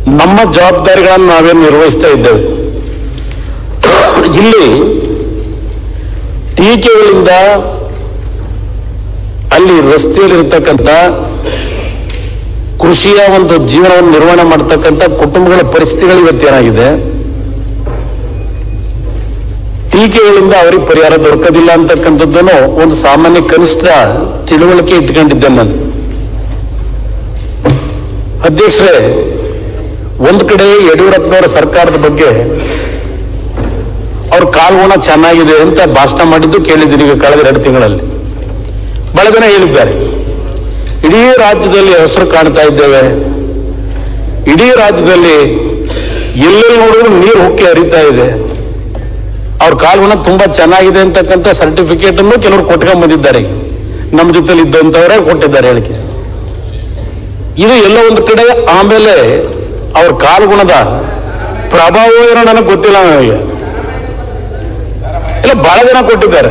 ನಮ್ಮ ಜವಾಬ್ದಾರಿಗಳನ್ನು ನಾವೇನು ನಿರ್ವಹಿಸ್ತಾ ಇದ್ದೇವೆ ಇಲ್ಲಿ ಟೀಕೆಗಳಿಂದ ಅಲ್ಲಿ ರಸ್ತೆಯಲ್ಲಿರ್ತಕ್ಕಂಥ ಕೃಷಿಯ ಒಂದು ಜೀವನವನ್ನು ನಿರ್ವಹಣೆ ಮಾಡ್ತಕ್ಕಂಥ ಕುಟುಂಬಗಳ ಪರಿಸ್ಥಿತಿಗಳು ಇವತ್ತೇನಾಗಿದೆ ಟೀಕೆಗಳಿಂದ ಅವರಿಗೆ ಪರಿಹಾರ ದೊರಕೋದಿಲ್ಲ ಅಂತಕ್ಕಂಥದ್ದನ್ನು ಒಂದು ಸಾಮಾನ್ಯ ಕನಿಷ್ಠ ತಿಳುವಳಿಕೆ ಇಟ್ಕೊಂಡಿದ್ದೆ ನಾನು ಅಧ್ಯಕ್ಷರೇ ಒಂದು ಕಡೆ ಯಡಿಯೂರಪ್ಪನವರ ಸರ್ಕಾರದ ಬಗ್ಗೆ ಅವ್ರ ಕಾಲ್ಗುಣ ಚೆನ್ನಾಗಿದೆ ಅಂತ ಭಾಷಣ ಮಾಡಿದ್ದು ಕೇಳಿದ್ದೀನಿ ಈಗ ಕಳೆದ ಎರಡು ತಿಂಗಳಲ್ಲಿ ಬಹಳ ಜನ ಹೇಳಿದ್ದಾರೆ ಇಡೀ ರಾಜ್ಯದಲ್ಲಿ ಹೆಸರು ಕಾಣ್ತಾ ಇದ್ದೇವೆ ಇಡೀ ರಾಜ್ಯದಲ್ಲಿ ಎಲ್ಲೆಲ್ಲಿ ನೋಡಿದ್ರು ನೀರು ಹುಕ್ಕಿ ಹರಿತಾ ಇದೆ ಅವ್ರ ಕಾಲ್ಗುಣ ತುಂಬಾ ಚೆನ್ನಾಗಿದೆ ಅಂತಕ್ಕಂಥ ಸರ್ಟಿಫಿಕೇಟ್ ಅನ್ನು ಕೆಲವರು ಕೊಟ್ಕೊಂಡ್ ಬಂದಿದ್ದಾರೆ ಈಗ. ನಮ್ಮ ಜೊತೆಲಿ ಇದ್ದಂಥವರೇ ಕೊಟ್ಟಿದ್ದಾರೆ ಹೇಳಿಕೆ ಇದು ಎಲ್ಲ ಒಂದು ಕಡೆ ಆಮೇಲೆ ಅವ್ರ ಕಾಲ್ಗುಣದ ಪ್ರಭಾವ ಏನೋ ನನಗೆ ಗೊತ್ತಿಲ್ಲ ನನಗೆ ಇಲ್ಲ ಬಹಳ ಜನ ಕೊಟ್ಟಿದ್ದಾರೆ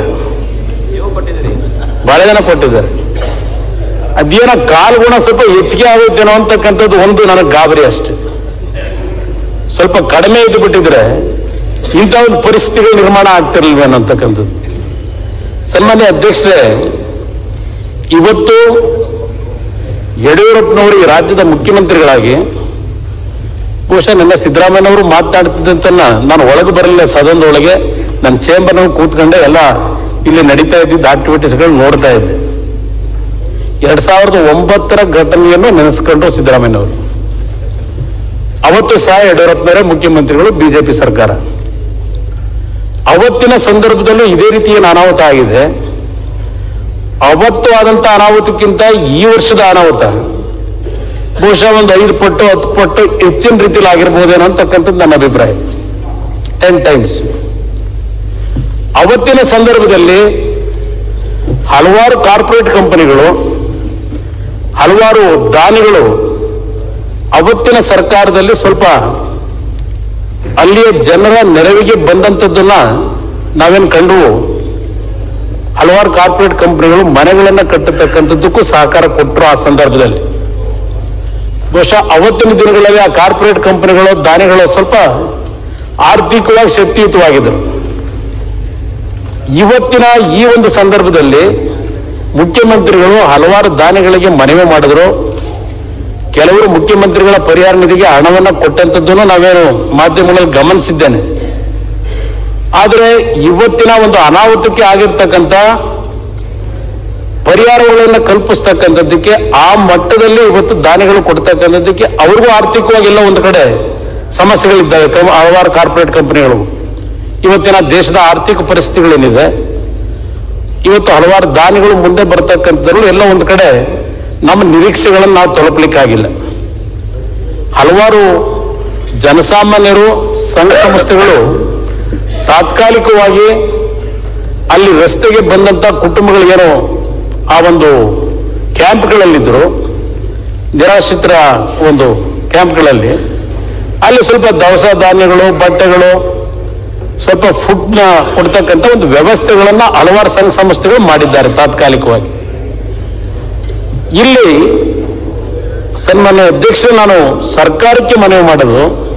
ಬಹಳ ಜನ ಕೊಟ್ಟಿದ್ದಾರೆ ಅದೇನೋ ಕಾಲ್ಗುಣ ಸ್ವಲ್ಪ ಹೆಚ್ಚಿಗೆ ಆಗುತ್ತೇನೋ ಅಂತಕ್ಕಂಥದ್ದು ಒಂದು ನನಗೆ ಗಾಬರಿ ಅಷ್ಟೆ ಸ್ವಲ್ಪ ಕಡಿಮೆ ಇದ್ದು ಬಿಟ್ಟಿದ್ರೆ ಇಂಥ ಒಂದು ಪರಿಸ್ಥಿತಿಗಳು ನಿರ್ಮಾಣ ಆಗ್ತಿರ್ಲಿಲ್ವೇನೋ ಅಂತಕ್ಕಂಥದ್ದು ಸನ್ಮಾನ್ಯ ಅಧ್ಯಕ್ಷರೇ ಇವತ್ತು ಯಡಿಯೂರಪ್ಪನವರು ಈ ರಾಜ್ಯದ ಮುಖ್ಯಮಂತ್ರಿಗಳಾಗಿ ಬಹುಶಃ ನನ್ನ ಸಿದ್ದರಾಮಯ್ಯನವರು ಮಾತನಾಡ್ತಿದ್ದಂತ ನಾನು ಒಳಗೆ ಬರಲಿಲ್ಲ ಸದನದೊಳಗೆ ನನ್ನ ಚೇಂಬರ್ನಲ್ಲಿ ಕೂತ್ಕೊಂಡೆ ಎಲ್ಲ ಇಲ್ಲಿ ನಡೀತಾ ಇದ್ದಿದ್ದ ಆಕ್ಟಿವಿಟೀಸ್ಗಳು ನೋಡ್ತಾ ಇದ್ದೆ ಎರಡ್ ಸಾವಿರದ ಒಂಬತ್ತರ ಘಟನೆಯನ್ನು ನೆನೆಸ್ಕೊಂಡ್ರು ಸಿದ್ದರಾಮಯ್ಯನವರು ಅವತ್ತು ಸಹ ಯಡಿಯೂರಪ್ಪನವರೇ ಮುಖ್ಯಮಂತ್ರಿಗಳು ಬಿಜೆಪಿ ಸರ್ಕಾರ ಅವತ್ತಿನ ಸಂದರ್ಭದಲ್ಲೂ ಇದೇ ರೀತಿ ಏನು ಅನಾಹುತ ಆಗಿದೆ ಅವತ್ತು ಆದಂತ ಅನಾಹುತಕ್ಕಿಂತ ಈ ವರ್ಷದ ಅನಾಹುತ ಬಹುಶಃ ಒಂದು ಐದು ಪಟ್ಟು ಹತ್ತು ಪಟ್ಟು ಹೆಚ್ಚಿನ ರೀತಿಯಲ್ಲಿ ಆಗಿರ್ಬೋದೇನೋ ಅಂತಕ್ಕಂಥದ್ದು ನನ್ನ ಅಭಿಪ್ರಾಯ ಟೆನ್ ಟೈಮ್ಸ್ ಅವತ್ತಿನ ಸಂದರ್ಭದಲ್ಲಿ ಹಲವಾರು ಕಾರ್ಪೊರೇಟ್ ಕಂಪನಿಗಳು ಹಲವಾರು ದಾನಿಗಳು ಅವತ್ತಿನ ಸರ್ಕಾರದಲ್ಲಿ ಸ್ವಲ್ಪ ಅಲ್ಲಿಯ ಜನರ ನೆರವಿಗೆ ಬಂದಂಥದ್ದನ್ನ ನಾವೇನು ಕಂಡು ಹಲವಾರು ಕಾರ್ಪೊರೇಟ್ ಕಂಪನಿಗಳು ಮನೆಗಳನ್ನ ಕಟ್ಟತಕ್ಕಂಥದ್ದಕ್ಕೂ ಸಹಕಾರ ಕೊಟ್ಟರು ಆ ಸಂದರ್ಭದಲ್ಲಿ ಬಹುಶಃ ಅವತ್ತಿನ ದಿನಗಳಲ್ಲಿ ಆ ಕಾರ್ಪೊರೇಟ್ ಕಂಪನಿಗಳು ದಾನಿಗಳು ಸ್ವಲ್ಪ ಆರ್ಥಿಕವಾಗಿ ಶಕ್ತಿಯುತವಾಗಿದ್ದರು ಇವತ್ತಿನ ಈ ಒಂದು ಸಂದರ್ಭದಲ್ಲಿ ಮುಖ್ಯಮಂತ್ರಿಗಳು ಹಲವಾರು ದಾನಿಗಳಿಗೆ ಮನವಿ ಮಾಡಿದ್ರು ಕೆಲವರು ಮುಖ್ಯಮಂತ್ರಿಗಳ ಪರಿಹಾರ ನಿಧಿಗೆ ಹಣವನ್ನ ಕೊಟ್ಟಂತದ್ದನ್ನು ನಾವೇನು ಮಾಧ್ಯಮಗಳಲ್ಲಿ ಗಮನಿಸಿದ್ದೇನೆ ಆದರೆ ಇವತ್ತಿನ ಒಂದು ಅನಾಹುತಕ್ಕೆ ಆಗಿರ್ತಕ್ಕಂಥ ಪರಿಹಾರಗಳನ್ನು ಕಲ್ಪಿಸ್ತಕ್ಕಂಥದ್ದಕ್ಕೆ ಆ ಮಟ್ಟದಲ್ಲಿ ಇವತ್ತು ದಾನಿಗಳು ಕೊಡ್ತಕ್ಕಂಥದ್ದಕ್ಕೆ ಅವ್ರಿಗೂ ಆರ್ಥಿಕವಾಗಿ ಎಲ್ಲ ಒಂದು ಕಡೆ ಸಮಸ್ಯೆಗಳಿದ್ದಾವೆ ಕಂ- ಹಲವಾರು ಕಾರ್ಪೊರೇಟ್ ಕಂಪನಿಗಳು ಇವತ್ತಿನ ದೇಶದ ಆರ್ಥಿಕ ಪರಿಸ್ಥಿತಿಗಳೇನಿದೆ ಇವತ್ತು ಹಲವಾರು ದಾನಿಗಳು ಮುಂದೆ ಬರ್ತಕ್ಕಂಥದ್ದು ಎಲ್ಲ ಒಂದು ಕಡೆ ನಮ್ಮ ನಿರೀಕ್ಷೆಗಳನ್ನು ನಾವು ತಲುಪಲಿಕ್ಕಾಗಿಲ್ಲ ಹಲವಾರು ಜನಸಾಮಾನ್ಯರು ಸಂಘ ಸಂಸ್ಥೆಗಳು ತಾತ್ಕಾಲಿಕವಾಗಿ ಅಲ್ಲಿ ರಸ್ತೆಗೆ ಬಂದಂತ ಕುಟುಂಬಗಳಿಗೇನೋ ಆ ಒಂದು ಕ್ಯಾಂಪ್ಗಳಲ್ಲಿದ್ದರು ನಿರಾಶ್ರಿತರ ಒಂದು ಕ್ಯಾಂಪ್ಗಳಲ್ಲಿ ಅಲ್ಲಿ ಸ್ವಲ್ಪ ದವಸ ಧಾನ್ಯಗಳು ಬಟ್ಟೆಗಳು ಸ್ವಲ್ಪ ಫುಡ್ನ ಕೊಡ್ತಕ್ಕಂಥ ಒಂದು ವ್ಯವಸ್ಥೆಗಳನ್ನ ಹಲವಾರು ಸಂಘ ಸಂಸ್ಥೆಗಳು ಮಾಡಿದ್ದಾರೆ ತಾತ್ಕಾಲಿಕವಾಗಿ ಇಲ್ಲಿ ಸನ್ಮಾನ್ಯ ಅಧ್ಯಕ್ಷ ನಾನು ಸರ್ಕಾರಕ್ಕೆ ಮನವಿ ಮಾಡೋದು